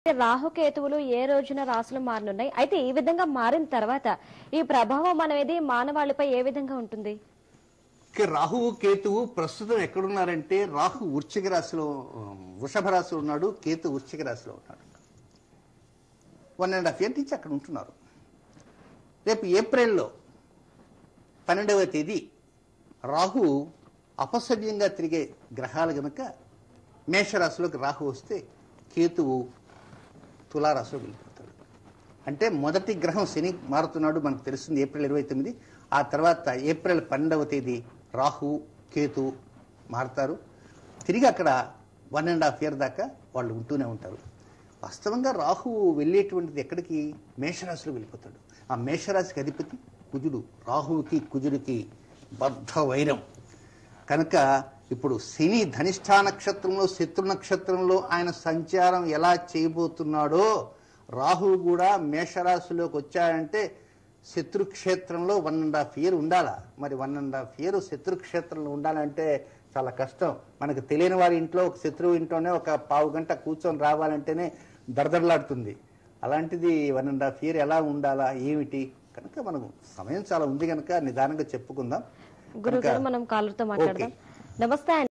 రాహుకేతువులు ఏ రోజున రాసులు మారనున్నాయి అయితే ఈ విధంగా మారిన తర్వాత ఈ ప్రభావం అనేది మానవాళిపై ఏ విధంగా ఉంటుంది ఇక రాహువు కేతువు ప్రస్తుతం ఎక్కడున్నారంటే రాహు వృశ్చిక రాశిలో ఉమ్, వృషభ రాశిలో ఉన్నాడు కేతు వృశ్చిక రాశిలో ఉన్నాడు వన్ అండ్ హాఫ్ ఇయర్ నుంచి అక్కడ ఉంటున్నారు రేపు ఏప్రిల్లో పన్నెండవ తేదీ రాహు అపసవ్యంగా తిరిగే గ్రహాలు గనుక మేషరాశిలోకి రాహు వస్తే కేతువు తులారాశిలో వెళ్ళిపోతాడు అంటే మొదటి గ్రహం శని మారుతున్నాడు మనకు తెలుస్తుంది ఏప్రిల్ ఇరవై తొమ్మిది ఆ తర్వాత ఏప్రిల్ పన్నెండవ తేదీ రాహు కేతు మారుతారు తిరిగి అక్కడ వన్ అండ్ హాఫ్ ఇయర్ దాకా వాళ్ళు ఉంటూనే ఉంటారు వాస్తవంగా రాహువు వెళ్ళేటువంటిది ఎక్కడికి మేషరాశిలో వెళ్ళిపోతాడు ఆ మేషరాశికి అధిపతి కుజుడు రాహువుకి కుజుడికి బద్ధ వైరం కనుక ఇప్పుడు శని ధనిష్ఠా నక్షత్రంలో శత్రు నక్షత్రంలో ఆయన సంచారం ఎలా చేయబోతున్నాడో రాహువు కూడా మేషరాశిలోకి వచ్చాడంటే శత్రుక్షేత్రంలో వన్ అండ్ హాఫ్ ఇయర్ ఉండాలా మరి వన్ అండ్ హాఫ్ ఇయర్ శత్రుక్షేత్రంలో ఉండాలంటే చాలా కష్టం మనకు తెలియని వారి ఇంట్లో ఒక శత్రువు ఇంట్లోనే ఒక పావు గంట కూర్చొని రావాలంటేనే దరదరలాడుతుంది అలాంటిది వన్ అండ్ హాఫ్ ఇయర్ ఎలా ఉండాలా ఏమిటి కనుక మనకు సమయం చాలా ఉంది కనుక నిదానంగా చెప్పుకుందాం గురుగారు కనుక- మనం కాలర్తో మాట్లాడదాం నమస్తే అండి